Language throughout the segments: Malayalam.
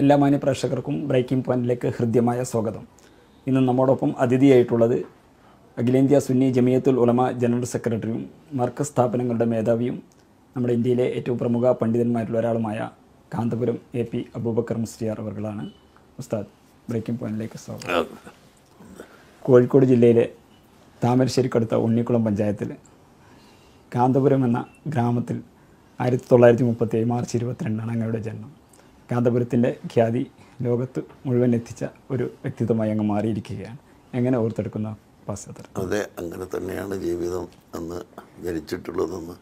എല്ലാ മാന്യ പ്രേക്ഷകർക്കും ബ്രേക്കിംഗ് പോയിന്റിലേക്ക് ഹൃദ്യമായ സ്വാഗതം ഇന്ന് നമ്മോടൊപ്പം അതിഥിയായിട്ടുള്ളത് അഖിലേന്ത്യാ സുന്നി ജമിയത്തുൽ ഉലമ ജനറൽ സെക്രട്ടറിയും മർക്കസ് സ്ഥാപനങ്ങളുടെ മേധാവിയും നമ്മുടെ ഇന്ത്യയിലെ ഏറ്റവും പ്രമുഖ പണ്ഡിതന്മാരിൽ ഒരാളുമായ കാന്തപുരം എ പി അബൂബക്കർ മുസ്ലിയാർ അവർകളാണ് ഉസ്താദ് ബ്രേക്കിംഗ് പോയിന്റിലേക്ക് സ്വാഗതം കോഴിക്കോട് ജില്ലയിലെ താമരശ്ശേരിക്കടുത്ത ഉണ്ണിക്കുളം പഞ്ചായത്തിൽ കാന്തപുരം എന്ന ഗ്രാമത്തിൽ ആയിരത്തി തൊള്ളായിരത്തി മുപ്പത്തി ഏഴ് മാർച്ച് ഇരുപത്തിരണ്ടാണ് അങ്ങയുടെ ജന്മം കാന്തപുരത്തിൻ്റെ ഖ്യാതി ലോകത്ത് മുഴുവൻ എത്തിച്ച ഒരു വ്യക്തിത്വമായി അങ്ങ് മാറിയിരിക്കുകയാണ് എങ്ങനെ ഓർത്തെടുക്കുന്ന പാശ്ചാത്യർ അതെ അങ്ങനെ തന്നെയാണ് ജീവിതം എന്ന് ജനിച്ചിട്ടുള്ളതെന്ന്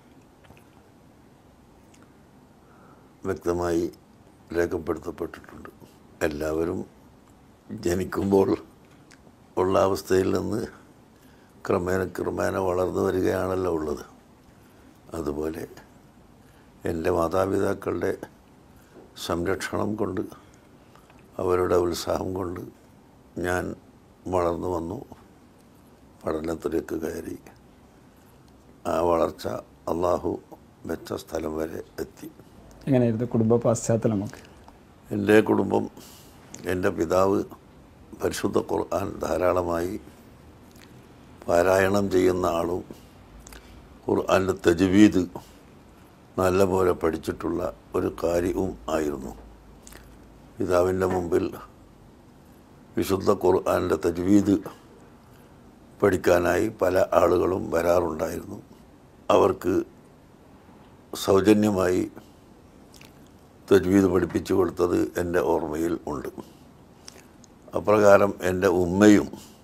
വ്യക്തമായി രേഖപ്പെടുത്തപ്പെട്ടിട്ടുണ്ട് എല്ലാവരും ജനിക്കുമ്പോൾ ഉള്ള അവസ്ഥയിൽ നിന്ന് ക്രമേണ ക്രമേണ വളർന്നു വരികയാണല്ലോ ഉള്ളത് അതുപോലെ എൻ്റെ മാതാപിതാക്കളുടെ സംരക്ഷണം കൊണ്ട് അവരുടെ ഉത്സാഹം കൊണ്ട് ഞാൻ വളർന്നു വന്നു പഠനത്തിലേക്ക് കയറി ആ വളർച്ച അള്ളാഹു വെച്ച സ്ഥലം വരെ എത്തി എങ്ങനെയായിരുന്നു കുടുംബ പശ്ചാത്തലമൊക്കെ എൻ്റെ കുടുംബം എൻ്റെ പിതാവ് പരിശുദ്ധ ഖുർആൻ ധാരാളമായി പാരായണം ചെയ്യുന്ന ആളും ഖുർആൻ്റെ തജ്വീദ് നല്ലപോലെ പഠിച്ചിട്ടുള്ള ഒരു കാര്യവും ആയിരുന്നു പിതാവിൻ്റെ മുമ്പിൽ വിശുദ്ധ ഖുർആൻ്റെ തജ്വീദ് പഠിക്കാനായി പല ആളുകളും വരാറുണ്ടായിരുന്നു അവർക്ക് സൗജന്യമായി തജ്വീദ് പഠിപ്പിച്ചു കൊടുത്തത് എൻ്റെ ഓർമ്മയിൽ ഉണ്ട് അപ്രകാരം എൻ്റെ ഉമ്മയും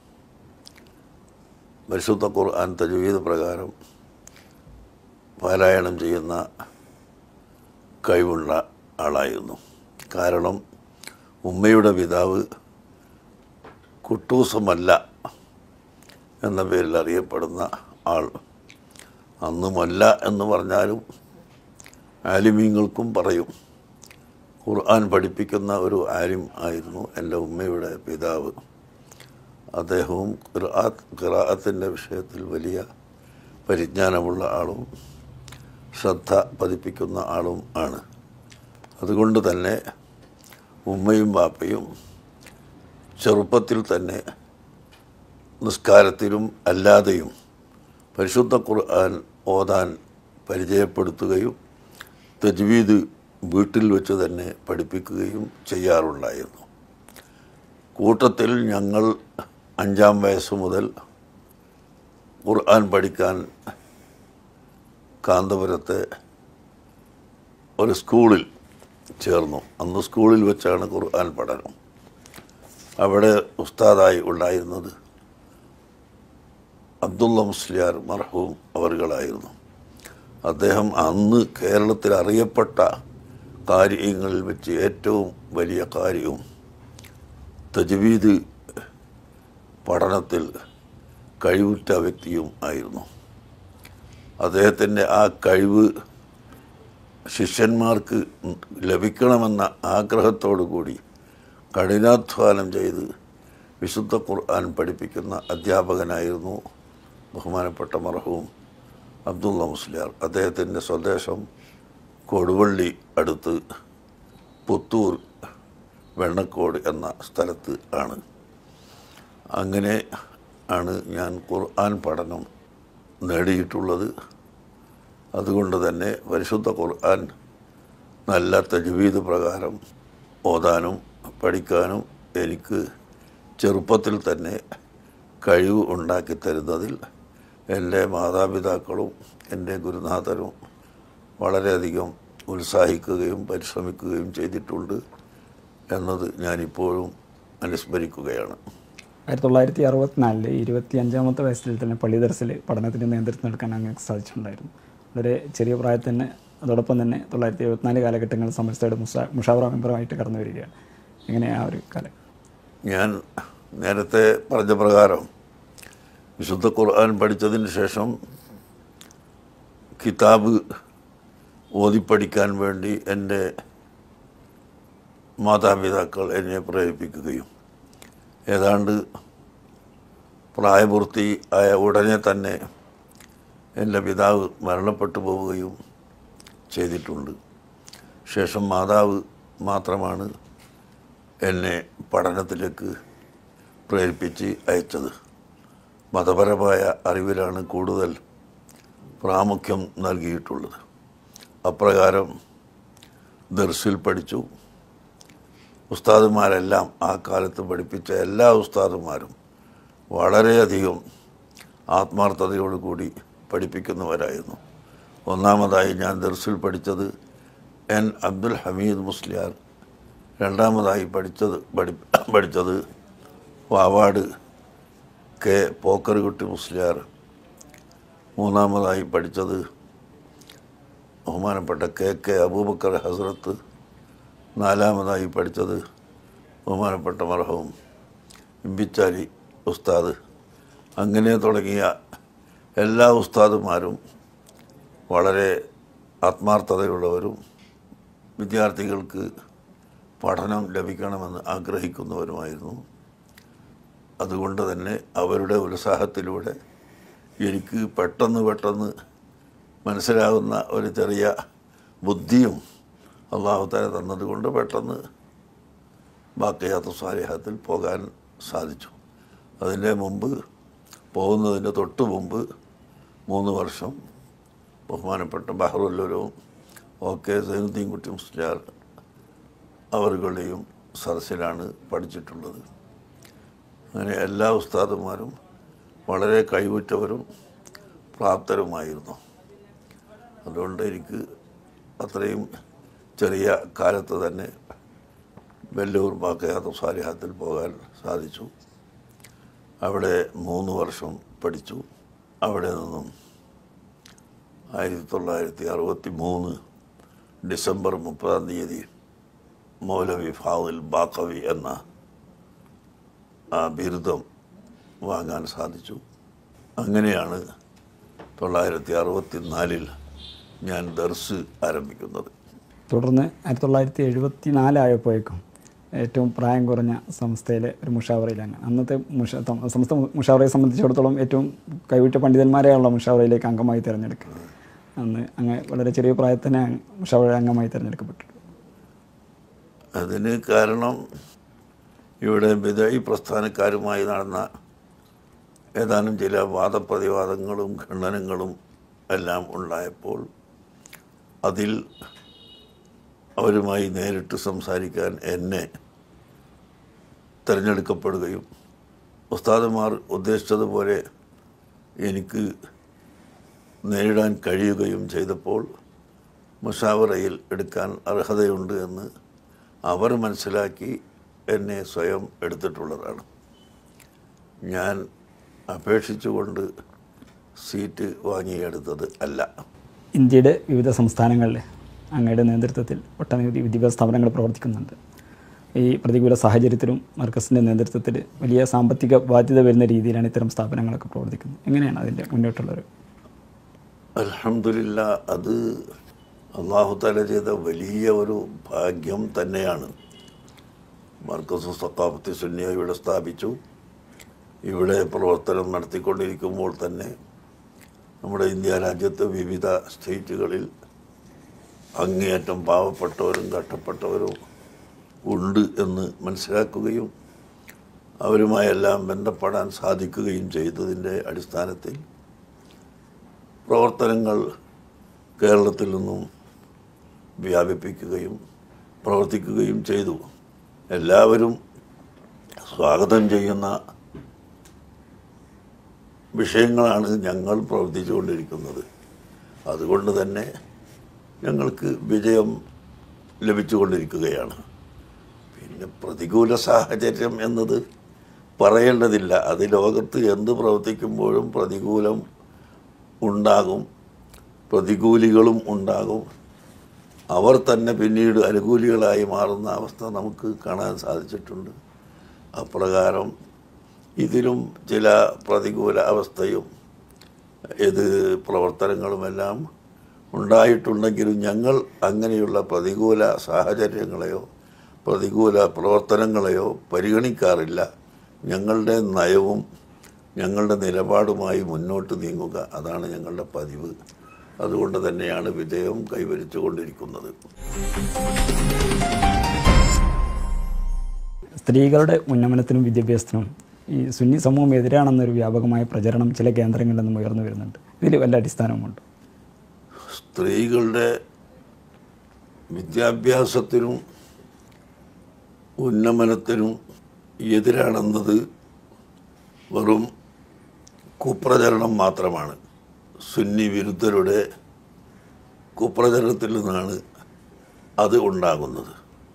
പരിശുദ്ധ ഖുർആൻ തജ്വീദ് പ്രകാരം പാരായണം ചെയ്യുന്ന കഴിവുള്ള ആളായിരുന്നു കാരണം ഉമ്മയുടെ പിതാവ് കുട്ടൂസമല്ല എന്ന പേരിൽ അറിയപ്പെടുന്ന ആൾ അന്നുമല്ല എന്ന് പറഞ്ഞാലും ആലിമീങ്ങൾക്കും പറയും ഖുർആൻ പഠിപ്പിക്കുന്ന ഒരു ആലിം ആയിരുന്നു എൻ്റെ ഉമ്മയുടെ പിതാവ് അദ്ദേഹവും ഖിറാത്ത് ഖിറാഅത്തിൻ്റെ വിഷയത്തിൽ വലിയ പരിജ്ഞാനമുള്ള ആളും ശ്രദ്ധ പതിപ്പിക്കുന്ന ആളും ആണ് അതുകൊണ്ട് തന്നെ ഉമ്മയും ബാപ്പയും ചെറുപ്പത്തിൽ തന്നെ നിസ്കാരത്തിലും അല്ലാതെയും പരിശുദ്ധ ഖുർആൻ ഓതാൻ പരിചയപ്പെടുത്തുകയും തജ്വീദ് വീട്ടിൽ വെച്ച് തന്നെ പഠിപ്പിക്കുകയും ചെയ്യാറുണ്ടായിരുന്നു കൂട്ടത്തിൽ ഞങ്ങൾ അഞ്ചാം വയസ്സ് മുതൽ ഖുർആൻ പഠിക്കാൻ കാന്തപുരത്തെ ഒരു സ്കൂളിൽ ചേർന്നു അന്ന് സ്കൂളിൽ വെച്ചാണ് ഖുർആൻ പഠനം അവിടെ ഉസ്താദായി ഉണ്ടായിരുന്നത് അബ്ദുള്ള മുസ്ലിയാർ മർഹൂം അവറുകളായിരുന്നു അദ്ദേഹം അന്ന് കേരളത്തിൽ അറിയപ്പെട്ട കാര്യങ്ങളിൽ വെച്ച് ഏറ്റവും വലിയ കാര്യവും തജ്വീദ് പഠനത്തിൽ കഴിവുറ്റ വ്യക്തിയും ആയിരുന്നു അദ്ദേഹത്തിൻ്റെ ആ കഴിവ് ശിഷ്യന്മാർക്ക് ലഭിക്കണമെന്ന ആഗ്രഹത്തോടു കൂടി കഠിനാധ്വാനം ചെയ്ത് വിശുദ്ധ ഖുർആൻ പഠിപ്പിക്കുന്ന അധ്യാപകനായിരുന്നു ബഹുമാനപ്പെട്ട മർഹൂം അബ്ദുള്ള മുസ്ലിയാർ അദ്ദേഹത്തിൻ്റെ സ്വദേശം കൊടുവള്ളി അടുത്ത് പുത്തൂർ വെണ്ണക്കോട് എന്ന സ്ഥലത്ത് ആണ് അങ്ങനെ ആണ് ഞാൻ ഖുർആൻ പഠനം നേടിയിട്ടുള്ളത് അതുകൊണ്ട് തന്നെ പരിശുദ്ധ ഖുർആൻ നല്ല തജ്വീദ് പ്രകാരം ഓതാനും പഠിക്കാനും എനിക്ക് ചെറുപ്പത്തിൽ തന്നെ കഴിവ് ഉണ്ടാക്കി തരുന്നതിൽ എൻ്റെ മാതാപിതാക്കളും എൻ്റെ ഗുരുനാഥരും വളരെയധികം ഉത്സാഹിക്കുകയും പരിശ്രമിക്കുകയും ചെയ്തിട്ടുണ്ട് എന്നത് ഞാനിപ്പോഴും അനുസ്മരിക്കുകയാണ് ആയിരത്തി തൊള്ളായിരത്തി അറുപത്തിനാലില് ഇരുപത്തി അഞ്ചാമത്തെ വയസ്സിൽ തന്നെ പള്ളി ദർസിൽ പഠനത്തിൻ്റെ നേതൃത്വം എടുക്കാൻ അങ്ങനെ സാധിച്ചിട്ടുണ്ടായിരുന്നു വളരെ ചെറിയ പ്രായത്തിൽ തന്നെ അതോടൊപ്പം തന്നെ തൊള്ളായിരത്തി എഴുപത്തിനാല് കാലഘട്ടങ്ങളിൽ സമസ്തയുടെ മുഷാ മുഷാവറ മെമ്പറുമായിട്ട് കടന്നു വരികയാണ് എങ്ങനെ ആ ഒരു കാലം ഞാൻ നേരത്തെ പറഞ്ഞ പ്രകാരം വിശുദ്ധ ഖുർആൻ പഠിച്ചതിന് ശേഷം കിതാബ് ഓതിപ്പടിക്കാൻ വേണ്ടി എൻ്റെ മാതാപിതാക്കൾ എന്നെ പ്രേരിപ്പിക്കുകയും ഏതാണ്ട് പ്രായപൂർത്തി ആയ ഉടനെ തന്നെ എൻ്റെ പിതാവ് മരണപ്പെട്ടു പോവുകയും ചെയ്തിട്ടുണ്ട് ശേഷം മാതാവ് മാത്രമാണ് എന്നെ പഠനത്തിലേക്ക് പ്രേരിപ്പിച്ച് അയച്ചത് മതപരമായ അറിവിലാണ് കൂടുതൽ പ്രാമുഖ്യം നൽകിയിട്ടുള്ളത് അപ്രകാരം ദർസിൽ പഠിച്ചു ഉസ്താദുമാരെല്ലാം ആ കാലത്ത് പഠിപ്പിച്ച എല്ലാ ഉസ്താദുമാരും വളരെയധികം ആത്മാർത്ഥതയോടുകൂടി പഠിപ്പിക്കുന്നവരായിരുന്നു ഒന്നാമതായി ഞാൻ ദർസിൽ പഠിച്ചത് എൻ അബ്ദുൽ ഹമീദ് മുസ്ലിയാർ രണ്ടാമതായി പഠിച്ചത് പഠി പഠിച്ചത് വാവാട് കെ പോക്കറുകുട്ടി മുസ്ലിയാർ മൂന്നാമതായി പഠിച്ചത് ബഹുമാനപ്പെട്ട കെ കെ അബൂബക്കർ ഹസ്രത്ത് നാലാമതായി പഠിച്ചത് ബഹുമാനപ്പെട്ട മർഹവും ഇമ്പിച്ചാലി ഉസ്താദ് അങ്ങനെ തുടങ്ങിയ എല്ലാ ഉസ്താദുമാരും വളരെ ആത്മാർത്ഥതയുള്ളവരും വിദ്യാർത്ഥികൾക്ക് പഠനം ലഭിക്കണമെന്ന് ആഗ്രഹിക്കുന്നവരുമായിരുന്നു അതുകൊണ്ട് തന്നെ അവരുടെ ഉത്സാഹത്തിലൂടെ എനിക്ക് പെട്ടെന്ന് പെട്ടെന്ന് മനസ്സിലാകുന്ന ഒരു ചെറിയ ബുദ്ധിയും അള്ളാഹുത്താല തന്നതുകൊണ്ട് പെട്ടെന്ന് ബാക്കിയാത്ത സ്വാലിഹത്തിൽ പോകാൻ സാധിച്ചു അതിൻ്റെ മുമ്പ് പോകുന്നതിൻ്റെ തൊട്ട് മുമ്പ് മൂന്ന് വർഷം ബഹുമാനപ്പെട്ട ബഹറുല്ലൂരും ഓക്കെ സൈനുദ്ദീൻ കുട്ടി മുസ്ലിയാർ അവരുടെയും സദസ്സിലാണ് പഠിച്ചിട്ടുള്ളത് അങ്ങനെ എല്ലാ ഉസ്താദുമാരും വളരെ കഴിവുറ്റവരും പ്രാപ്തരുമായിരുന്നു അതുകൊണ്ട് എനിക്ക് അത്രയും ചെറിയ കാലത്ത് തന്നെ വെല്ലൂർ ബാക്കയാത്ത സ്വാലിഹത്തിൽ പോകാൻ സാധിച്ചു അവിടെ മൂന്ന് വർഷം പഠിച്ചു അവിടെ നിന്നും ആയിരത്തി തൊള്ളായിരത്തി അറുപത്തി മൂന്ന് ഡിസംബർ മുപ്പതാം തീയതി മൗലവി ഫാദിൽ ബാക്കവി എന്ന ആ ബിരുദം വാങ്ങാൻ സാധിച്ചു അങ്ങനെയാണ് തൊള്ളായിരത്തി അറുപത്തി നാലിൽ ഞാൻ ദർസ് ആരംഭിക്കുന്നത് തുടർന്ന് ആയിരത്തി തൊള്ളായിരത്തി എഴുപത്തി നാലായപ്പോഴേക്കും ഏറ്റവും പ്രായം കുറഞ്ഞ സംസ്ഥയിലെ ഒരു മുഷാവറയിലാണ് അന്നത്തെ മുഷ ത- സംസ്ഥ മുഷാവറയെ സംബന്ധിച്ചിടത്തോളം ഏറ്റവും കൈവിട്ട പണ്ഡിതന്മാരെയുള്ള മുഷാവറയിലേക്ക് അംഗമായി തിരഞ്ഞെടുക്കുക അന്ന് അങ്ങ് വളരെ ചെറിയ പ്രായത്തിൽ തന്നെ മുഷാവറ അംഗമായി തിരഞ്ഞെടുക്കപ്പെട്ടു അതിന് കാരണം ഇവിടെ വിദയി പ്രസ്ഥാനക്കാരുമായി നടന്ന ഏതാനും ചില വാദപ്രതിവാദങ്ങളും ഖണ്ഡനങ്ങളും എല്ലാം ഉണ്ടായപ്പോൾ അതിൽ അവരുമായി നേരിട്ട് സംസാരിക്കാൻ എന്നെ തിരഞ്ഞെടുക്കപ്പെടുകയും ഉസ്താദുമാർ ഉദ്ദേശിച്ചതുപോലെ എനിക്ക് നേരിടാൻ കഴിയുകയും ചെയ്തപ്പോൾ മുഷാവറയിൽ എടുക്കാൻ അർഹതയുണ്ട് എന്ന് അവർ മനസ്സിലാക്കി എന്നെ സ്വയം എടുത്തിട്ടുള്ളതാണ് ഞാൻ അപേക്ഷിച്ചുകൊണ്ട് സീറ്റ് വാങ്ങിയെടുത്തത് അല്ല ഇന്ത്യയുടെ വിവിധ സംസ്ഥാനങ്ങളിൽ അങ്ങയുടെ നേതൃത്വത്തിൽ ഒട്ടനവധി വിദ്യാഭ്യാസ സ്ഥാപനങ്ങൾ പ്രവർത്തിക്കുന്നുണ്ട് ഈ പ്രതികൂല സാഹചര്യത്തിലും മർക്കസിൻ്റെ നേതൃത്വത്തിൽ വലിയ സാമ്പത്തിക ബാധ്യത വരുന്ന രീതിയിലാണ് ഇത്തരം സ്ഥാപനങ്ങളൊക്കെ പ്രവർത്തിക്കുന്നത് എങ്ങനെയാണ് അതിൻ്റെ മുന്നോട്ടുള്ളൊരു അലഹമില്ല അത് അള്ളാഹു തല ചെയ്ത വലിയ ഒരു ഭാഗ്യം തന്നെയാണ് മർക്കസ് സക്കാഫത്തി സുന്നിയ ഇവിടെ സ്ഥാപിച്ചു ഇവിടെ പ്രവർത്തനം നടത്തിക്കൊണ്ടിരിക്കുമ്പോൾ തന്നെ നമ്മുടെ ഇന്ത്യ രാജ്യത്ത് വിവിധ സ്റ്റേറ്റുകളിൽ അങ്ങേയറ്റം പാവപ്പെട്ടവരും കഷ്ടപ്പെട്ടവരും ഉണ്ട് എന്ന് മനസ്സിലാക്കുകയും അവരുമായെല്ലാം ബന്ധപ്പെടാൻ സാധിക്കുകയും ചെയ്തതിൻ്റെ അടിസ്ഥാനത്തിൽ പ്രവർത്തനങ്ങൾ കേരളത്തിൽ നിന്നും വ്യാപിപ്പിക്കുകയും പ്രവർത്തിക്കുകയും ചെയ്തു എല്ലാവരും സ്വാഗതം ചെയ്യുന്ന വിഷയങ്ങളാണ് ഞങ്ങൾ പ്രവർത്തിച്ചുകൊണ്ടിരിക്കുന്നത് അതുകൊണ്ട് തന്നെ ഞങ്ങൾക്ക് വിജയം ലഭിച്ചുകൊണ്ടിരിക്കുകയാണ് പിന്നെ പ്രതികൂല സാഹചര്യം എന്നത് പറയേണ്ടതില്ല അത് ലോകത്ത് എന്ത് പ്രവർത്തിക്കുമ്പോഴും പ്രതികൂലം ഉണ്ടാകും പ്രതികൂലികളും ഉണ്ടാകും അവർ തന്നെ പിന്നീട് അനുകൂലികളായി മാറുന്ന അവസ്ഥ നമുക്ക് കാണാൻ സാധിച്ചിട്ടുണ്ട് അപ്രകാരം ഇതിലും ചില പ്രതികൂല അവസ്ഥയും ഇത് പ്രവർത്തനങ്ങളുമെല്ലാം ഉണ്ടായിട്ടുണ്ടെങ്കിലും ഞങ്ങൾ അങ്ങനെയുള്ള പ്രതികൂല സാഹചര്യങ്ങളെയോ പ്രതികൂല പ്രവർത്തനങ്ങളെയോ പരിഗണിക്കാറില്ല ഞങ്ങളുടെ നയവും ഞങ്ങളുടെ നിലപാടുമായി മുന്നോട്ട് നീങ്ങുക അതാണ് ഞങ്ങളുടെ പതിവ് അതുകൊണ്ട് തന്നെയാണ് വിജയം കൈവരിച്ചു കൊണ്ടിരിക്കുന്നത് സ്ത്രീകളുടെ ഉന്നമനത്തിനും വിദ്യാഭ്യാസത്തിനും ഈ സുന്നി സമൂഹം എതിരാണെന്നൊരു വ്യാപകമായ പ്രചരണം ചില കേന്ദ്രങ്ങളിൽ നിന്നും ഉയർന്നു വരുന്നുണ്ട് ഇതിൽ വല്ല അടിസ്ഥാനവുമുണ്ട് സ്ത്രീകളുടെ വിദ്യാഭ്യാസത്തിനും ഉന്നമനത്തിനും എതിരാണെന്നത് വെറും കുപ്രചരണം മാത്രമാണ് സുന്നി വിരുദ്ധരുടെ കുപ്രചരണത്തിൽ നിന്നാണ് അത് ഉണ്ടാകുന്നത്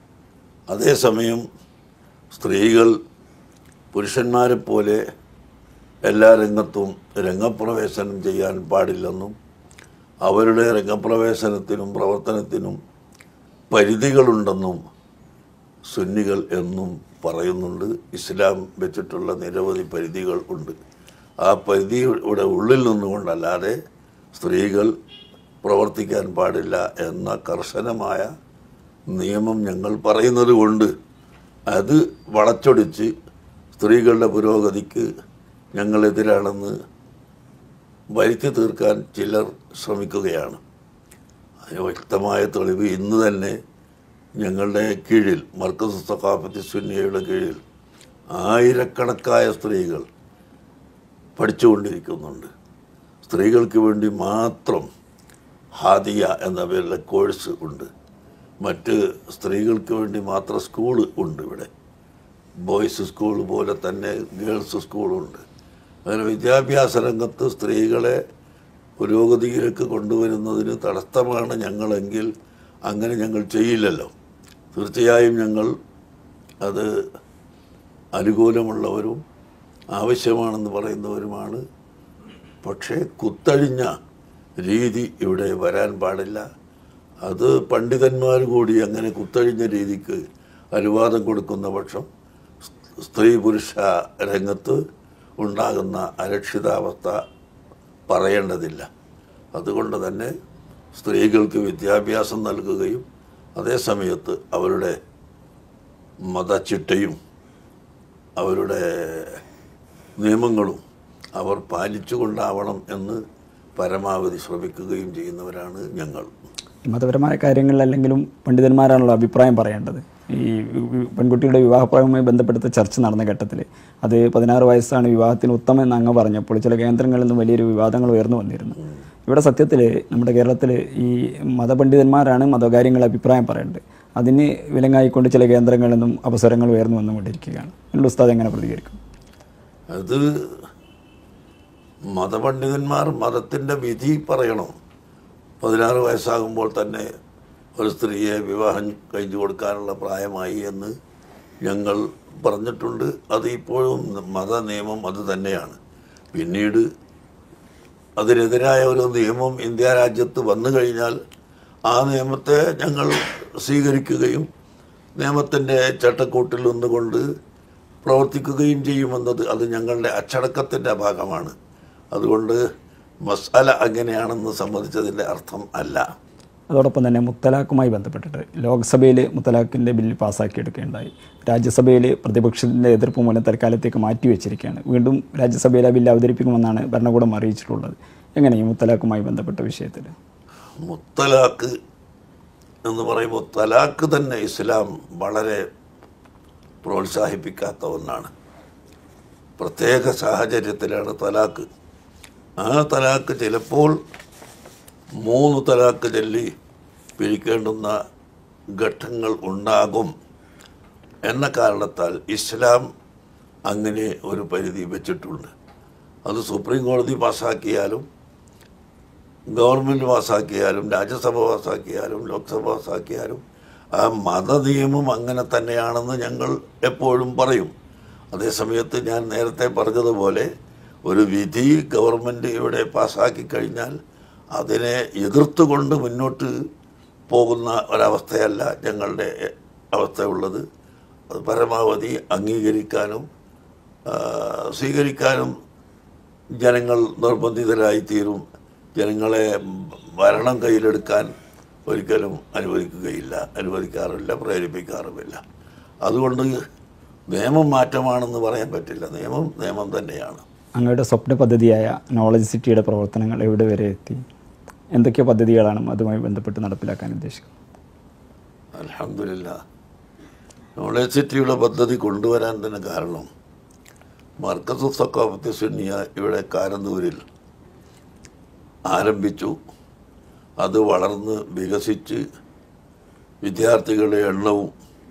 അതേസമയം സ്ത്രീകൾ പുരുഷന്മാരെ പോലെ എല്ലാ രംഗത്തും രംഗപ്രവേശനം ചെയ്യാൻ പാടില്ലെന്നും അവരുടെ രംഗപ്രവേശനത്തിനും പ്രവർത്തനത്തിനും പരിധികളുണ്ടെന്നും സുന്നികൾ എന്നും പറയുന്നുണ്ട് ഇസ്ലാം വെച്ചിട്ടുള്ള നിരവധി പരിധികൾ ഉണ്ട് ആ പരിധിയുടെ ഉള്ളിൽ നിന്നുകൊണ്ടല്ലാതെ സ്ത്രീകൾ പ്രവർത്തിക്കാൻ പാടില്ല എന്ന കർശനമായ നിയമം ഞങ്ങൾ പറയുന്നത് കൊണ്ട് അത് വളച്ചൊടിച്ച് സ്ത്രീകളുടെ പുരോഗതിക്ക് ഞങ്ങളെതിരാണെന്ന് വരുത്തി തീർക്കാൻ ചിലർ ശ്രമിക്കുകയാണ് അതിന് വ്യക്തമായ തെളിവ് ഇന്ന് തന്നെ ഞങ്ങളുടെ കീഴിൽ മർക്കസ് സഖാഫത്തി സുന്നിയയുടെ കീഴിൽ ആയിരക്കണക്കായ സ്ത്രീകൾ പഠിച്ചുകൊണ്ടിരിക്കുന്നുണ്ട് സ്ത്രീകൾക്ക് വേണ്ടി മാത്രം ഹാദിയ എന്ന പേരിലെ കോഴ്സ് ഉണ്ട് മറ്റ് സ്ത്രീകൾക്ക് വേണ്ടി മാത്രം സ്കൂൾ ഉണ്ട് ഇവിടെ ബോയ്സ് സ്കൂൾ പോലെ തന്നെ ഗേൾസ് സ്കൂളുണ്ട് അങ്ങനെ വിദ്യാഭ്യാസ രംഗത്ത് സ്ത്രീകളെ പുരോഗതിയിലേക്ക് കൊണ്ടുവരുന്നതിന് തടസ്സമാണ് ഞങ്ങളെങ്കിൽ അങ്ങനെ ഞങ്ങൾ ചെയ്യില്ലല്ലോ തീർച്ചയായും ഞങ്ങൾ അത് അനുകൂലമുള്ളവരും ആവശ്യമാണെന്ന് പറയുന്നവരുമാണ് പക്ഷേ കുത്തഴിഞ്ഞ രീതി ഇവിടെ വരാൻ പാടില്ല അത് പണ്ഡിതന്മാർ കൂടി അങ്ങനെ കുത്തഴിഞ്ഞ രീതിക്ക് അനുവാദം കൊടുക്കുന്ന പക്ഷം സ്ത്രീ പുരുഷ രംഗത്ത് ഉണ്ടാകുന്ന അരക്ഷിതാവസ്ഥ പറയേണ്ടതില്ല അതുകൊണ്ട് തന്നെ സ്ത്രീകൾക്ക് വിദ്യാഭ്യാസം നൽകുകയും അതേസമയത്ത് അവരുടെ മതച്ചിട്ടയും അവരുടെ നിയമങ്ങളും അവർ പാലിച്ചുകൊണ്ടാവണം എന്ന് പരമാവധി ശ്രമിക്കുകയും ചെയ്യുന്നവരാണ് ഞങ്ങൾ ഈ മതപരമായ കാര്യങ്ങളിലല്ലെങ്കിലും പണ്ഡിതന്മാരാണല്ലോ അഭിപ്രായം പറയേണ്ടത് ഈ വി- വി- പെൺകുട്ടിയുടെ വിവാഹപ്രായവുമായി ബന്ധപ്പെടുത്ത ചർച്ച നടന്ന ഘട്ടത്തിൽ അത് പതിനാറ് വയസ്സാണ് വിവാഹത്തിന് ഉത്തമം എന്ന് അങ്ങ് പറഞ്ഞപ്പോൾ ചില കേന്ദ്രങ്ങളിൽ നിന്നും വലിയൊരു വിവാദങ്ങൾ ഉയർന്നു വന്നിരുന്നു ഇവിടെ സത്യത്തിൽ നമ്മുടെ കേരളത്തിൽ ഈ മതപണ്ഡിതന്മാരാണ് മതകാര്യങ്ങൾ അഭിപ്രായം പറയേണ്ടത് അതിന് വിലങ്ങായിക്കൊണ്ട് ചില കേന്ദ്രങ്ങളിൽ നിന്നും അവസരങ്ങൾ ഉയർന്നു വന്നുകൊണ്ടിരിക്കുകയാണ് ഇതിൽ ഉസ്താദ് എങ്ങനെ പ്രതികരിക്കും അത് മതപണ്ഡിതന്മാർ മതത്തിൻ്റെ വിധി പറയണം പതിനാറ് വയസ്സാകുമ്പോൾ തന്നെ ഒരു സ്ത്രീയെ വിവാഹം കഴിച്ചു കൊടുക്കാനുള്ള പ്രായമായി എന്ന് ഞങ്ങൾ പറഞ്ഞിട്ടുണ്ട് അത് ഇപ്പോഴും മത നിയമം അത് തന്നെയാണ് പിന്നീട് അതിനെതിരായ ഒരു നിയമം ഇന്ത്യ രാജ്യത്ത് വന്നു കഴിഞ്ഞാൽ ആ നിയമത്തെ ഞങ്ങൾ സ്വീകരിക്കുകയും നിയമത്തിൻ്റെ ചട്ടക്കൂട്ടിൽ നിന്നുകൊണ്ട് പ്രവർത്തിക്കുകയും ചെയ്യുമെന്നത് അത് ഞങ്ങളുടെ അച്ചടക്കത്തിൻ്റെ ഭാഗമാണ് അതുകൊണ്ട് മസാല അങ്ങനെയാണെന്ന് സമ്മതിച്ചതിൻ്റെ അർത്ഥം അല്ല അതോടൊപ്പം തന്നെ മുത്തലാഖുമായി ബന്ധപ്പെട്ടിട്ട് ലോക്സഭയിൽ മുത്തലാഖിൻ്റെ ബില്ല് പാസ്സാക്കിയെടുക്കുകയുണ്ടായി രാജ്യസഭയിൽ പ്രതിപക്ഷത്തിൻ്റെ എതിർപ്പ് മൂലം തൽക്കാലത്തേക്ക് മാറ്റിവെച്ചിരിക്കുകയാണ് വീണ്ടും രാജ്യസഭയിൽ ആ ബില്ല് അവതരിപ്പിക്കുമെന്നാണ് ഭരണകൂടം അറിയിച്ചിട്ടുള്ളത് എങ്ങനെ ഈ മുത്തലാഖുമായി ബന്ധപ്പെട്ട വിഷയത്തിൽ മുത്തലാഖ് എന്ന് പറയുമ്പോൾ തലാഖ് തന്നെ ഇസ്ലാം വളരെ പ്രോത്സാഹിപ്പിക്കാത്ത ഒന്നാണ് പ്രത്യേക സാഹചര്യത്തിലാണ് തലാഖ് ആ തലാഖ് ചിലപ്പോൾ മൂന്ന് തലാഖ് ചൊല്ലി പിരിക്കേണ്ടുന്ന ഘട്ടങ്ങൾ ഉണ്ടാകും എന്ന കാരണത്താൽ ഇസ്ലാം അങ്ങനെ ഒരു പരിധി വെച്ചിട്ടുണ്ട് അത് സുപ്രീം കോടതി പാസ്സാക്കിയാലും ഗവൺമെൻറ് പാസ്സാക്കിയാലും രാജ്യസഭ പാസ്സാക്കിയാലും ലോക്സഭ പാസ്സാക്കിയാലും ആ മതനിയമം അങ്ങനെ തന്നെയാണെന്ന് ഞങ്ങൾ എപ്പോഴും പറയും അതേസമയത്ത് ഞാൻ നേരത്തെ പറഞ്ഞതുപോലെ ഒരു വിധി ഗവൺമെൻറ് ഇവിടെ പാസ്സാക്കി കഴിഞ്ഞാൽ അതിനെ എതിർത്തുകൊണ്ട് മുന്നോട്ട് പോകുന്ന ഒരവസ്ഥയല്ല ഞങ്ങളുടെ അവസ്ഥയുള്ളത് അത് പരമാവധി അംഗീകരിക്കാനും ആ, സ്വീകരിക്കാനും ജനങ്ങൾ നിർബന്ധിതരായി തീരും ജനങ്ങളെ ഭരണം കയ്യിലെടുക്കാൻ ഒരിക്കലും അനുവദിക്കുകയില്ല അനുവദിക്കാറില്ല പ്രേരിപ്പിക്കാറുമില്ല അതുകൊണ്ട് നിയമം മാറ്റമാണെന്ന് പറയാൻ പറ്റില്ല നിയമം നിയമം തന്നെയാണ് അങ്ങയുടെ സ്വപ്ന പദ്ധതിയായ നോളജ് സിറ്റിയുടെ പ്രവർത്തനങ്ങൾ എവിടെ വരെ എത്തി എന്തൊക്കെ പദ്ധതികളാണ് അതുമായി ബന്ധപ്പെട്ട് നടപ്പിലാക്കാൻ ഉദ്ദേശിക്കുന്നത് അലഹമില്ല നോളജ് സിറ്റിയുടെ പദ്ധതി കൊണ്ടുവരാൻ തന്നെ കാരണം മർക്കസ് സക്കാഫത്ത് സുന്നിയ ഇവിടെ കാരന്തൂരിൽ ആരംഭിച്ചു അത് വളർന്ന് വികസിച്ച് വിദ്യാർത്ഥികളുടെ എണ്ണവും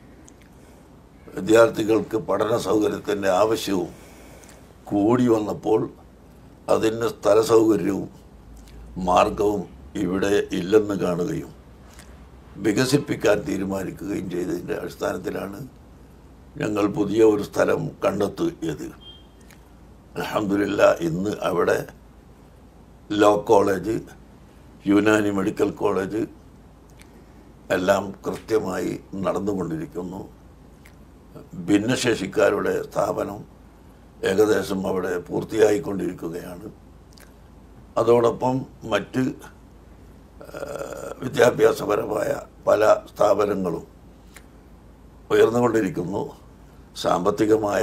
വിദ്യാർത്ഥികൾക്ക് പഠന സൗകര്യത്തിൻ്റെ ആവശ്യവും കൂടി വന്നപ്പോൾ അതിന് സ്ഥല സൗകര്യവും മാർഗവും ഇവിടെ ഇല്ലെന്ന് കാണുകയും വികസിപ്പിക്കാൻ തീരുമാനിക്കുകയും ചെയ്തതിൻ്റെ അടിസ്ഥാനത്തിലാണ് ഞങ്ങൾ പുതിയ ഒരു സ്ഥലം കണ്ടെത്തിയത് അലഹമില്ല ഇന്ന് അവിടെ law college Unani medical college എല്ലാം കൃത്യമായി നടന്നുകൊണ്ടിരിക്കുന്നു ഭിന്നശേഷിക്കാരുടെ സ്ഥാപനം ഏകദേശം അവിടെ പൂർത്തിയായിക്കൊണ്ടിരിക്കുകയാണ് അതോടൊപ്പം മറ്റ് ഏഹ്, വിദ്യാഭ്യാസപരമായ പല സ്ഥാപനങ്ങളും ഉയർന്നുകൊണ്ടിരിക്കുന്നു സാമ്പത്തികമായ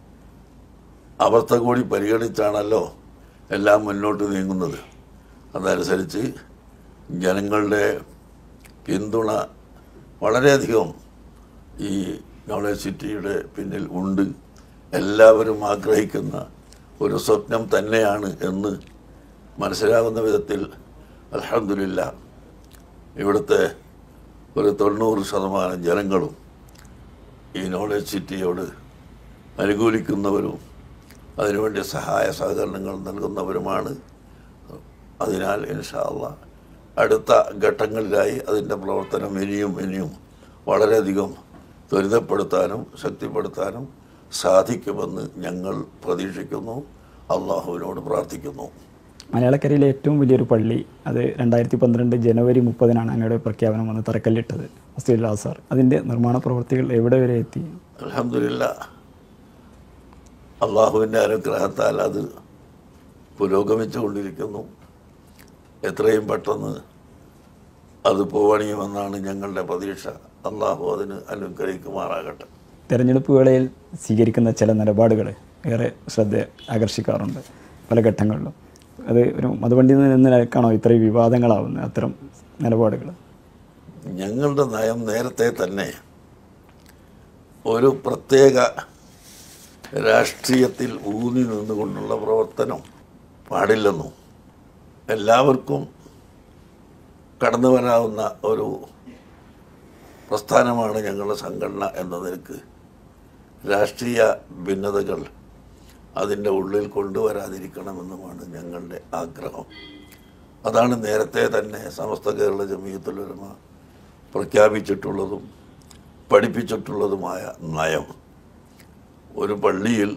അവസ്ഥ കൂടി പരിഗണിച്ചാണല്ലോ എല്ലാം മുന്നോട്ട് നീങ്ങുന്നത് അതനുസരിച്ച് ജനങ്ങളുടെ പിന്തുണ വളരെയധികം ഈ നോളജ് സിറ്റിയുടെ പിന്നിൽ ഉണ്ട് എല്ലാവരും ആഗ്രഹിക്കുന്ന ഒരു സ്വപ്നം തന്നെയാണ് എന്ന് മനസ്സിലാകുന്ന വിധത്തിൽ അലഹമില്ല ഇവിടുത്തെ ഒരു തൊണ്ണൂറ് ശതമാനം ജനങ്ങളും ഈ നോളജ് സിറ്റിയോട് അനുകൂലിക്കുന്നവരും അതിനുവേണ്ടി സഹായ സഹകരണങ്ങൾ നൽകുന്നവരുമാണ് അതിനാൽ ഇൻഷാല്ല അടുത്ത ഘട്ടങ്ങളിലായി അതിൻ്റെ പ്രവർത്തനം ഇനിയും ഇനിയും വളരെയധികം ത്വരിതപ്പെടുത്താനും ശക്തിപ്പെടുത്താനും സാധിക്കുമെന്ന് ഞങ്ങൾ പ്രതീക്ഷിക്കുന്നു അള്ളാഹുവിനോട് പ്രാർത്ഥിക്കുന്നു മലയാളക്കരയിലെ ഏറ്റവും വലിയൊരു പള്ളി അത് രണ്ടായിരത്തി പന്ത്രണ്ട് ജനുവരി മുപ്പതിനാണ് അങ്ങയുടെ പ്രഖ്യാപനം വന്ന് തറക്കല്ലിട്ടത് മസ്ജിദുൽ സാർ അതിൻ്റെ നിർമ്മാണ പ്രവർത്തികൾ എവിടെ വരെ എത്തി അലഹമില്ല അള്ളാഹുവിൻ്റെ അനുഗ്രഹത്താൽ അത് പുരോഗമിച്ചു കൊണ്ടിരിക്കുന്നു എത്രയും പെട്ടെന്ന് അത് പോവണിയുമെന്നാണ് ഞങ്ങളുടെ പ്രതീക്ഷ അള്ളാഹു അതിന് അനുഗ്രഹിക്കുമാറാകട്ടെ തെരഞ്ഞെടുപ്പ് വേളയിൽ സ്വീകരിക്കുന്ന ചില നിലപാടുകൾ ഏറെ ശ്രദ്ധ ആകർഷിക്കാറുണ്ട് പല ഘട്ടങ്ങളിലും അത് ഒരു മതപണ്ഡിത എന്ന നിലക്കാണോ ഇത്രയും വിവാദങ്ങളാവുന്നത് അത്തരം നിലപാടുകൾ ഞങ്ങളുടെ നയം നേരത്തെ തന്നെ ഒരു പ്രത്യേക രാഷ്ട്രീയത്തിൽ ഊന്നി നിന്നുകൊണ്ടുള്ള പ്രവർത്തനം പാടില്ലെന്നും എല്ലാവർക്കും കടന്നു വരാവുന്ന ഒരു പ്രസ്ഥാനമാണ് ഞങ്ങളുടെ സംഘടന എന്ന നിലക്ക് രാഷ്ട്രീയ ഭിന്നതകൾ അതിൻ്റെ ഉള്ളിൽ കൊണ്ടുവരാതിരിക്കണമെന്നുമാണ് ഞങ്ങളുടെ ആഗ്രഹം അതാണ് നേരത്തെ തന്നെ സമസ്ത കേരള ജമീയത്തുലമ പ്രഖ്യാപിച്ചിട്ടുള്ളതും പഠിപ്പിച്ചിട്ടുള്ളതുമായ നയം ഒരു പള്ളിയിൽ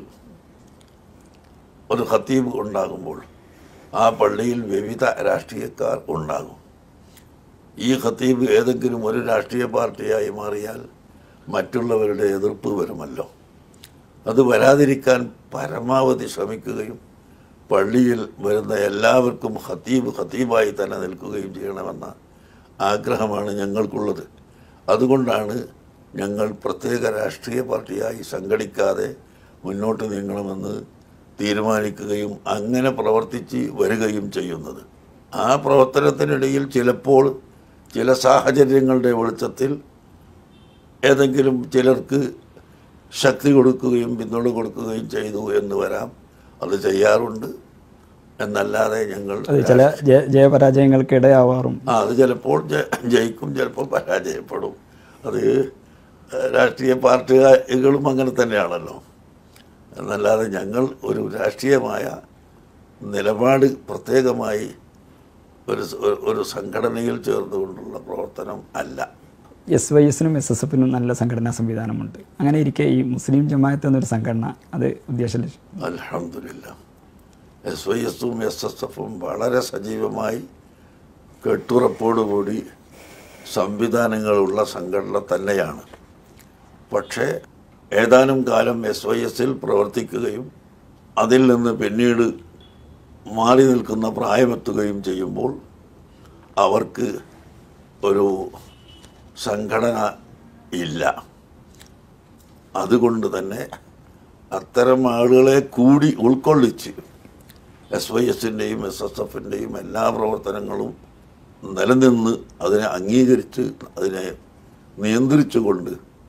ഒരു ഖത്തീബ് ഉണ്ടാകുമ്പോൾ ആ പള്ളിയിൽ വിവിധ രാഷ്ട്രീയക്കാർ ഉണ്ടാകും ഈ ഖത്തീബ് ഏതെങ്കിലും ഒരു രാഷ്ട്രീയ പാർട്ടിയായി മാറിയാൽ മറ്റുള്ളവരുടെ എതിർപ്പ് വരുമല്ലോ അത് വരാതിരിക്കാൻ പരമാവധി ശ്രമിക്കുകയും പള്ളിയിൽ വരുന്ന എല്ലാവർക്കും ഖത്തീബ് ഖത്തീബായി തന്നെ നിൽക്കുകയും ചെയ്യണമെന്ന ആഗ്രഹമാണ് ഞങ്ങൾക്കുള്ളത് അതുകൊണ്ടാണ് ഞങ്ങൾ പ്രത്യേക രാഷ്ട്രീയ പാർട്ടിയായി സംഘടിക്കാതെ മുന്നോട്ട് നീങ്ങണമെന്ന് തീരുമാനിക്കുകയും അങ്ങനെ പ്രവർത്തിച്ച് വരികയും ചെയ്യുന്നത് ആ പ്രവർത്തനത്തിനിടയിൽ ചിലപ്പോൾ ചില സാഹചര്യങ്ങളുടെ വെളിച്ചത്തിൽ ഏതെങ്കിലും ചിലർക്ക് ശക്തി കൊടുക്കുകയും പിന്തുണ കൊടുക്കുകയും ചെയ്തു എന്ന് വരാം അത് ചെയ്യാറുണ്ട് എന്നല്ലാതെ ഞങ്ങൾ അത് ചില ജയ ജയപരാജയങ്ങൾക്ക് ഇടയാവാറും ആ അത് ചിലപ്പോൾ ജ- ജയിക്കും ചിലപ്പോൾ പരാജയപ്പെടും അത് രാഷ്ട്രീയ പാർട്ടികളും അങ്ങനെ തന്നെയാണല്ലോ എന്നല്ലാതെ ഞങ്ങൾ ഒരു രാഷ്ട്രീയമായ നിലപാട് പ്രത്യേകമായി ഒരു സ- ഒരു- ഒരു സംഘടനയിൽ ചേർന്നുകൊണ്ടുള്ള പ്രവർത്തനം അല്ല എസ് വൈ എസിനും എസ് എസ് എഫിനും നല്ല സംഘടനാ സംവിധാനമുണ്ട് അങ്ങനെ ഇരിക്കെ ഈ മുസ്ലിം ജമാഅത്ത് എന്നൊരു സംഘടന അത് ഉദ്ദേശ ലക്ഷ്യം അലഹമില്ല എസ് വൈ എസും എസ് എസ് എഫും വളരെ സജീവമായി കെട്ടുറപ്പോടുകൂടി സംവിധാനങ്ങളുള്ള സംഘടന തന്നെയാണ് പക്ഷേ ഏതാനും കാലം എസ് വൈ എസിൽ പ്രവർത്തിക്കുകയും അതിൽ നിന്ന് പിന്നീട് മാറി നിൽക്കുന്ന പ്രായമെത്തുകയും ചെയ്യുമ്പോൾ അവർക്ക് ഒരു സംഘടന ഇല്ല അതുകൊണ്ട് തന്നെ അത്തരം ആളുകളെ കൂടി ഉൾക്കൊള്ളിച്ച് എസ് വൈ എസിൻ്റെയും എസ് എസ് എഫിൻ്റെയും എല്ലാ പ്രവർത്തനങ്ങളും നിലനിന്ന് അതിനെ അംഗീകരിച്ച് അതിനെ നിയന്ത്രിച്ചുകൊണ്ട്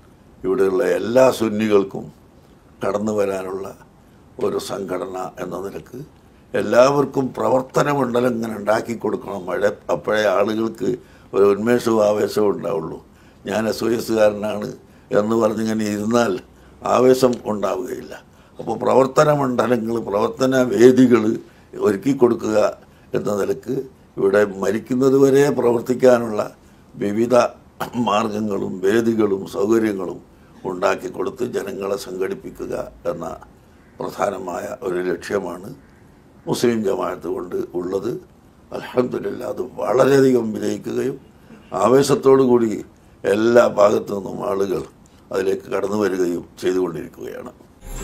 ഇവിടെയുള്ള എല്ലാ സുന്നികൾക്കും കടന്നു വരാനുള്ള ഒരു സംഘടന എന്ന നിലക്ക് എല്ലാവർക്കും പ്രവർത്തന മണ്ഡലം ഇങ്ങനെ ഉണ്ടാക്കി കൊടുക്കണം മഴ അപ്പോഴേ ആളുകൾക്ക് ഒരു ഉന്മേഷവും ആവേശവും ഉണ്ടാവുള്ളൂ ഞാൻ എസ് ഒ എസുകാരനാണ് എന്ന് പറഞ്ഞിങ്ങനെ ഇരുന്നാൽ ആവേശം ഉണ്ടാവുകയില്ല അപ്പോൾ പ്രവർത്തന മണ്ഡലങ്ങൾ പ്രവർത്തന വേദികൾ ഒരുക്കി കൊടുക്കുക എന്ന നിലക്ക് ഇവിടെ മരിക്കുന്നത് വരെ പ്രവർത്തിക്കാനുള്ള വിവിധ മാർഗങ്ങളും വേദികളും സൗകര്യങ്ങളും ഉണ്ടാക്കി കൊടുത്ത് ജനങ്ങളെ സംഘടിപ്പിക്കുക എന്ന പ്രധാനമായ ഒരു ലക്ഷ്യമാണ് മുസ്ലിം ജമാഅത്ത് കൊണ്ട് ഉള്ളത് അലഹമില്ല അത് വളരെയധികം വിജയിക്കുകയും ആവേശത്തോടു കൂടി എല്ലാ ഭാഗത്തു നിന്നും ആളുകൾ അതിലേക്ക് കടന്നു വരികയും ചെയ്തുകൊണ്ടിരിക്കുകയാണ്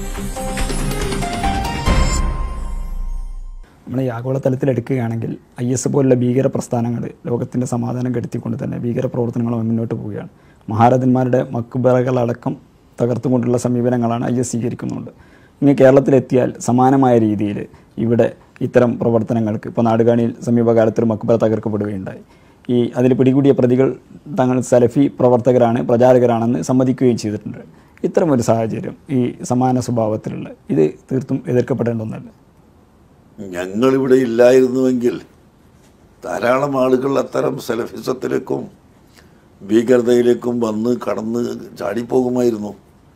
നമ്മൾ ഈ ആഗോളതലത്തിൽ എടുക്കുകയാണെങ്കിൽ ഐ എസ് പോലുള്ള ഭീകര പ്രസ്ഥാനങ്ങൾ ലോകത്തിൻ്റെ സമാധാനം കെടുത്തിക്കൊണ്ട് തന്നെ ഭീകര പ്രവർത്തനങ്ങളുമായി മുന്നോട്ട് പോവുകയാണ് മഹാരഥന്മാരുടെ മക്കുബറകളടക്കം തകർത്തുകൊണ്ടുള്ള സമീപനങ്ങളാണ് ഐ എസ് സ്വീകരിക്കുന്നുണ്ട് ഇനി കേരളത്തിലെത്തിയാൽ സമാനമായ രീതിയിൽ ഇവിടെ ഇത്തരം പ്രവർത്തനങ്ങൾക്ക് ഇപ്പോൾ നാടുകാണിയിൽ സമീപകാലത്ത് ഒരു മക്കുബറ തകർക്കപ്പെടുകയുണ്ടായി ഈ അതിൽ പിടികൂടിയ പ്രതികൾ തങ്ങൾ സലഫി പ്രവർത്തകരാണ് പ്രചാരകരാണെന്ന് സമ്മതിക്കുകയും ചെയ്തിട്ടുണ്ട് ഇത്തരമൊരു സാഹചര്യം ഈ സമാന സ്വഭാവത്തിലുള്ള ഇത് തീർത്തും എതിർക്കപ്പെടേണ്ട ഒന്നല്ല ഞങ്ങളിവിടെ ഇല്ലായിരുന്നുവെങ്കിൽ ധാരാളം ആളുകൾ അത്തരം സെലഫിസത്തിലേക്കും ഭീകരതയിലേക്കും വന്ന് കടന്ന് ചാടിപ്പോകുമായിരുന്നു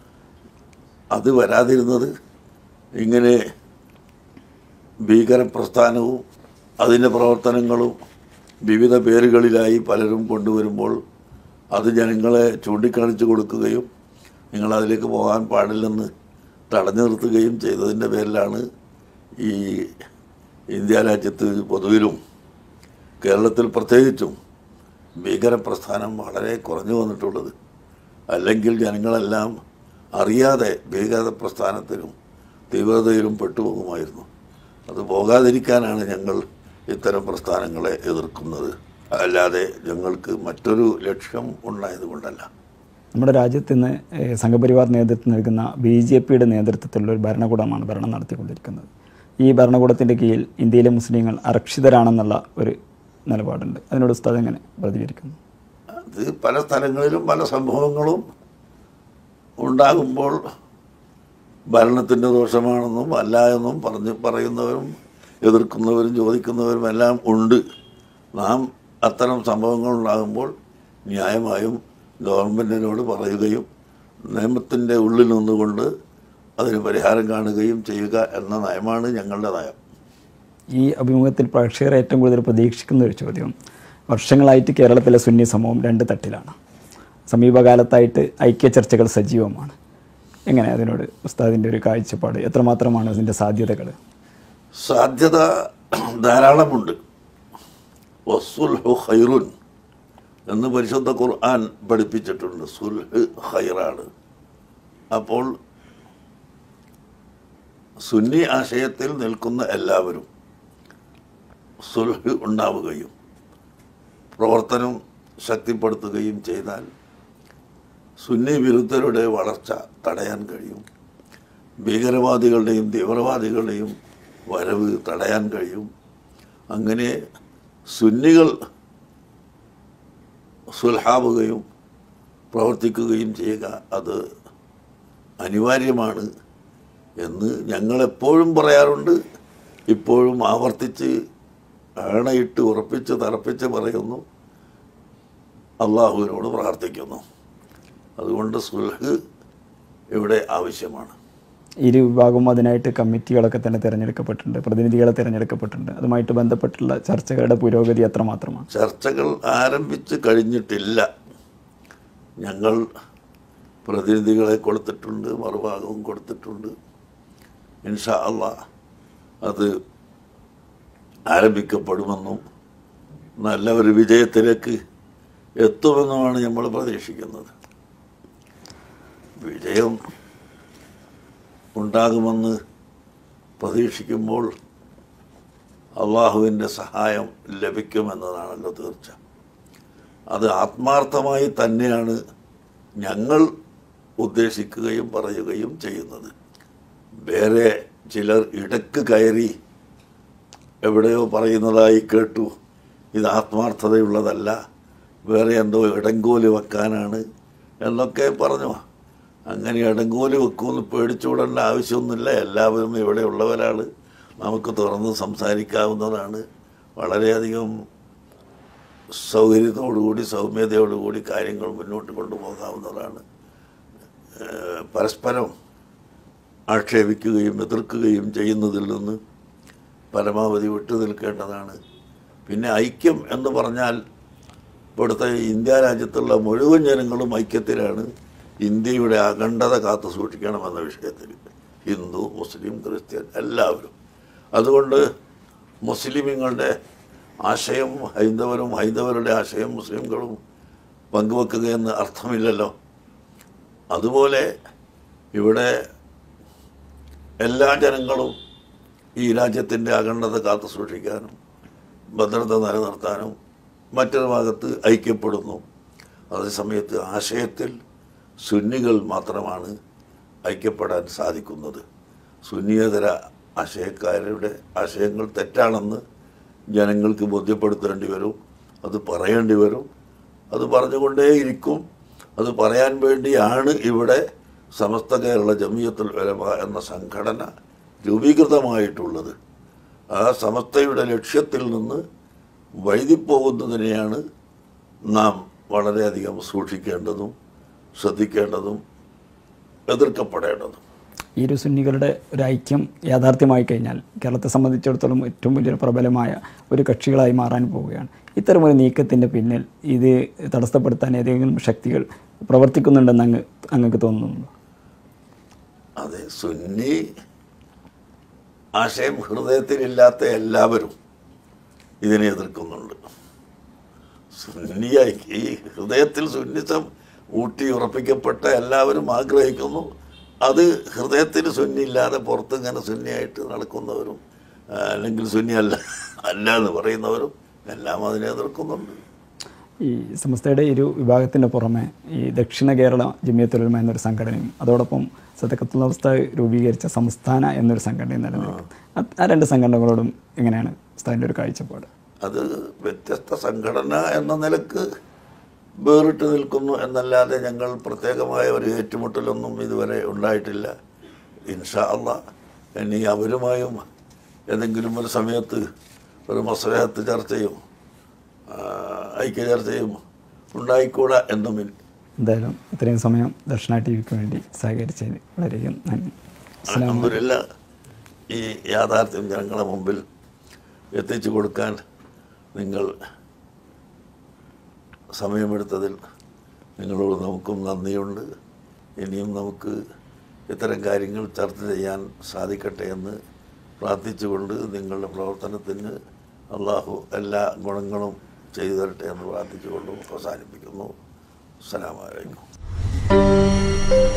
അത് വരാതിരുന്നത് ഇങ്ങനെ ഭീകര പ്രസ്ഥാനവും അതിൻ്റെ പ്രവർത്തനങ്ങളും വിവിധ പേരുകളിലായി പലരും കൊണ്ടുവരുമ്പോൾ അത് ജനങ്ങളെ ചൂണ്ടിക്കാണിച്ചു കൊടുക്കുകയും നിങ്ങൾ അതിലേക്ക് പോകാൻ പാടില്ലെന്ന് തടഞ്ഞു നിർത്തുകയും ചെയ്തതിൻ്റെ പേരിലാണ് ഈ ഇന്ത്യ രാജ്യത്ത് പൊതുവിലും കേരളത്തിൽ പ്രത്യേകിച്ചും ഭീകര പ്രസ്ഥാനം വളരെ കുറഞ്ഞു വന്നിട്ടുള്ളത് അല്ലെങ്കിൽ ജനങ്ങളെല്ലാം അറിയാതെ ഭീകര പ്രസ്ഥാനത്തിലും തീവ്രതയിലും പെട്ടുപോകുമായിരുന്നു അത് പോകാതിരിക്കാനാണ് ഞങ്ങൾ ഇത്തരം പ്രസ്ഥാനങ്ങളെ എതിർക്കുന്നത് അല്ലാതെ ഞങ്ങൾക്ക് മറ്റൊരു ലക്ഷ്യം ഉണ്ടായതുകൊണ്ടല്ല നമ്മുടെ രാജ്യത്ത് ഇന്ന് ഏഹ്, സംഘപരിവാർ നേതൃത്വം നൽകുന്ന ബി ജെ പിയുടെ നേതൃത്വത്തിലുള്ള ഒരു ഭരണകൂടമാണ് ഭരണം നടത്തിക്കൊണ്ടിരിക്കുന്നത് ഈ ഭരണകൂടത്തിൻ്റെ കീഴിൽ ഇന്ത്യയിലെ മുസ്ലിങ്ങൾ അരക്ഷിതരാണെന്നുള്ള ഒരു നിലപാടുണ്ട് അതിനോട് ഉസ്താദ് എങ്ങനെ പ്രതികരിക്കുന്നു അത് പല സ്ഥലങ്ങളിലും പല സംഭവങ്ങളും ഉണ്ടാകുമ്പോൾ ഭരണത്തിൻ്റെ ദോഷമാണെന്നും അല്ല എന്നും പറഞ്ഞ് പറയുന്നവരും എതിർക്കുന്നവരും ചോദിക്കുന്നവരും എല്ലാം ഉണ്ട് നാം അത്തരം സംഭവങ്ങൾ ഉണ്ടാകുമ്പോൾ ന്യായമായും ഗവൺമെൻറ്റിനോട് പറയുകയും നിയമത്തിൻ്റെ ഉള്ളിൽ നിന്നുകൊണ്ട് അതിന് പരിഹാരം കാണുകയും ചെയ്യുക എന്ന നയമാണ് ഞങ്ങളുടെ നയം ഈ അഭിമുഖത്തിൽ പ്രേക്ഷകർ ഏറ്റവും കൂടുതൽ പ്രതീക്ഷിക്കുന്ന ഒരു ചോദ്യം വർഷങ്ങളായിട്ട് കേരളത്തിലെ സുന്നി സമൂഹം രണ്ട് തട്ടിലാണ് സമീപകാലത്തായിട്ട് ഐക്യ ചർച്ചകൾ സജീവമാണ് എങ്ങനെ അതിനോട് ഉസ്താദിൻ്റെ ഒരു കാഴ്ചപ്പാട് എത്രമാത്രമാണ് അതിൻ്റെ സാധ്യതകൾ സാധ്യത ധാരാളമുണ്ട് വസുൽഹു ഖൈറുൻ എന്ന് പരിശുദ്ധ ഖുർആൻ പഠിപ്പിച്ചിട്ടുണ്ട് സുൽഹ് ഖൈറാണ് അപ്പോൾ സുന്നി ആശയത്തിൽ നിൽക്കുന്ന എല്ലാവരും സുൽഹ് ഉണ്ടാവുകയും പ്രവർത്തനം ശക്തിപ്പെടുത്തുകയും ചെയ്താൽ സുന്നി വിരുദ്ധരുടെ വളർച്ച തടയാൻ കഴിയും ഭീകരവാദികളുടെയും തീവ്രവാദികളുടെയും വരവ് തടയാൻ കഴിയും അങ്ങനെ സുന്നികൾ സുൽഹാവുകയും പ്രവർത്തിക്കുകയും ചെയ്യുക അത് അനിവാര്യമാണ് എന്ന് ഞങ്ങളെപ്പോഴും പറയാറുണ്ട് ഇപ്പോഴും ആവർത്തിച്ച് ആണയിട്ട് ഉറപ്പിച്ച് തറപ്പിച്ച് പറയുന്നു അള്ളാഹുവിനോട് പ്രാർത്ഥിക്കുന്നു അതുകൊണ്ട് സുൽഹ് ഇവിടെ ആവശ്യമാണ് ഇരു വിഭാഗവും അതിനായിട്ട് കമ്മിറ്റികളൊക്കെ തന്നെ തിരഞ്ഞെടുക്കപ്പെട്ടിട്ടുണ്ട് പ്രതിനിധികളെ തിരഞ്ഞെടുക്കപ്പെട്ടിട്ടുണ്ട് അതുമായിട്ട് ബന്ധപ്പെട്ടുള്ള ചർച്ചകളുടെ പുരോഗതി എത്രമാത്രമാണ് ചർച്ചകൾ ആരംഭിച്ച് കഴിഞ്ഞിട്ടില്ല ഞങ്ങൾ പ്രതിനിധികളെ കൊടുത്തിട്ടുണ്ട് മറുഭാഗവും കൊടുത്തിട്ടുണ്ട് ഇൻഷാ അള്ളാ അത് ആരംഭിക്കപ്പെടുമെന്നും നല്ല ഒരു വിജയത്തിലേക്ക് എത്തുമെന്നുമാണ് നമ്മൾ പ്രതീക്ഷിക്കുന്നത് വിജയം ഉണ്ടാകുമെന്ന് പ്രതീക്ഷിക്കുമ്പോൾ അള്ളാഹുവിൻ്റെ സഹായം ലഭിക്കുമെന്നതാണല്ലോ തീർച്ച അത് ആത്മാർത്ഥമായി തന്നെയാണ് ഞങ്ങൾ ഉദ്ദേശിക്കുകയും പറയുകയും ചെയ്യുന്നത് വേറെ ചിലർ ഇടക്ക് കയറി എവിടെയോ പറയുന്നതായി കേട്ടു ഇത് ആത്മാർത്ഥതയുള്ളതല്ല വേറെ എന്തോ ഇടങ്കോല് വെക്കാനാണ് എന്നൊക്കെ പറഞ്ഞു അങ്ങനെ ഇടങ്കോല് വെക്കുമെന്ന് പേടിച്ചുകൂടേണ്ട ആവശ്യമൊന്നുമില്ല എല്ലാവരും ഇവിടെ ഉള്ളവരാണ് നമുക്ക് തുറന്ന് സംസാരിക്കാവുന്നതാണ് വളരെയധികം സൗകര്യത്തോടുകൂടി സൗമ്യതയോടുകൂടി കാര്യങ്ങൾ മുന്നോട്ട് കൊണ്ടുപോകാവുന്നതാണ് ഏഹ് പരസ്പരം ആക്ഷേപിക്കുകയും എതിർക്കുകയും ചെയ്യുന്നതിൽ നിന്ന് പരമാവധി വിട്ടു നിൽക്കേണ്ടതാണ് പിന്നെ ഐക്യം എന്ന് പറഞ്ഞാൽ ഇവിടുത്തെ ഇന്ത്യ രാജ്യത്തുള്ള മുഴുവൻ ജനങ്ങളും ഐക്യത്തിലാണ് ഇന്ത്യയുടെ അഖണ്ഡത കാത്തു സൂക്ഷിക്കണമെന്ന വിഷയത്തിൽ ഹിന്ദു മുസ്ലിം ക്രിസ്ത്യൻ എല്ലാവരും അതുകൊണ്ട് മുസ്ലിമുകളുടെ ആശയം ഹൈന്ദവരും ഹൈന്ദവരുടെ ആശയം മുസ്ലിംകളും പങ്കുവെക്കുകയെന്ന് അർത്ഥമില്ലല്ലോ അതുപോലെ ഇവിടെ എല്ലാ ജനങ്ങളും ഈ രാജ്യത്തിൻ്റെ അഖണ്ഡത കാത്തു സൂക്ഷിക്കാനും ഭദ്രത നിലനിർത്താനും മറ്റൊരു ഭാഗത്ത് ഐക്യപ്പെടുന്നു അതേസമയത്ത് ആശയത്തിൽ സുന്നികൾ മാത്രമാണ് ഐക്യപ്പെടാൻ സാധിക്കുന്നത് സുന്നിയേതര ആശയക്കാരുടെ ആശയങ്ങൾ തെറ്റാണെന്ന് ജനങ്ങൾക്ക് ബോധ്യപ്പെടുത്തേണ്ടി വരും അത് പറയേണ്ടി വരും അത് പറഞ്ഞുകൊണ്ടേയിരിക്കും അത് പറയാൻ വേണ്ടിയാണ് ഇവിടെ സമസ്ത കേരള ജമിയത്തുൽ ഉലമ എന്ന സംഘടന രൂപീകൃതമായിട്ടുള്ളത് ആ സമസ്തയുടെ ലക്ഷ്യത്തിൽ നിന്ന് വഴുതിപ്പോകുന്നതിനെയാണ് നാം വളരെയധികം സൂക്ഷിക്കേണ്ടതും ശ്രദ്ധിക്കേണ്ടതും എതിർക്കപ്പെടേണ്ടതും ഈ ഒരു സുന്നികളുടെ ഒരു ഐക്യം യാഥാർത്ഥ്യമായി കഴിഞ്ഞാൽ കേരളത്തെ സംബന്ധിച്ചിടത്തോളം ഏറ്റവും വലിയൊരു പ്രബലമായ ഒരു കക്ഷികളായി മാറാൻ പോവുകയാണ് ഇത്തരമൊരു നീക്കത്തിൻ്റെ പിന്നിൽ ഇത് തടസ്സപ്പെടുത്താൻ ഏതെങ്കിലും ശക്തികൾ പ്രവർത്തിക്കുന്നുണ്ടെന്ന് അങ്ങ് അങ്ങക്ക് തോന്നുന്നുണ്ടോ അതെ സുന്നി ആശയം ഹൃദയത്തിലില്ലാത്ത എല്ലാവരും ഇതിനെ എതിർക്കുന്നുണ്ട് സുന്നിയായി ഈ ഹൃദയത്തിൽ സുന്നിസം ഊട്ടി ഉറപ്പിക്കപ്പെട്ട എല്ലാവരും ആഗ്രഹിക്കുന്നു അത് ഹൃദയത്തിൽ സുന്നിയില്ലാതെ പുറത്ത് ഇങ്ങനെ സുന്നിയായിട്ട് നടക്കുന്നവരും ആ, അല്ലെങ്കിൽ സുന്നി അല്ല അല്ല എന്ന് പറയുന്നവരും എല്ലാം അതിനെ എതിർക്കുന്നുണ്ട് ഈ സംസ്ഥയുടെ ഇരു വിഭാഗത്തിൻ്റെ പുറമെ ഈ ദക്ഷിണ കേരള ജമിയത്തുലമ എന്നൊരു സംഘടനയും അതോടൊപ്പം സത്യക്കത്തുള്ള അവസ്ഥ രൂപീകരിച്ച സംസ്ഥാന എന്നൊരു സംഘടനയും നിലനിൽക്കും അത് ആ രണ്ട് സംഘടനകളോടും എങ്ങനെയാണ് ഉസ്താദിൻ്റെ ഒരു കാഴ്ചപ്പാട് അത് വ്യത്യസ്ത സംഘടന എന്ന നിലക്ക് വേറിട്ട് നിൽക്കുന്നു എന്നല്ലാതെ ഞങ്ങൾ പ്രത്യേകമായ ഒരു ഏറ്റുമുട്ടലൊന്നും ഇതുവരെ ഉണ്ടായിട്ടില്ല ഇൻഷാ അള്ളാ ഇനി അവരുമായും ഏതെങ്കിലും ഒരു സമയത്ത് ഒരു മസ്ലഹത്ത് ചർച്ചയും ആ, ഐക്യ ചർച്ചയും ഉണ്ടായിക്കൂടാ എന്നും ഇല്ല. എന്തായാലും ഇത്രയും സമയം ദർശന ടി വിക്ക് വേണ്ടി സഹകരിച്ചതിന് വളരെയധികം നന്ദി അസ്സലാമു അൽഹംദുലില്ലാ ഈ യാഥാർത്ഥ്യം ജനങ്ങളുടെ മുമ്പിൽ എത്തിച്ചു കൊടുക്കാൻ നിങ്ങൾ സമയമെടുത്തതിൽ നിങ്ങളോട് നമുക്കും നന്ദിയുണ്ട് ഇനിയും നമുക്ക് ഇത്തരം കാര്യങ്ങൾ ചർച്ച ചെയ്യാൻ സാധിക്കട്ടെ എന്ന് പ്രാർത്ഥിച്ചുകൊണ്ട് നിങ്ങളുടെ പ്രവർത്തനത്തിന് അള്ളാഹു എല്ലാ ഗുണങ്ങളും ചെയ്തു തരട്ടെ എന്ന് പ്രാർത്ഥിച്ചുകൊണ്ടും അവസാനിപ്പിക്കുന്നു അസ്സലാമു അലൈക്കും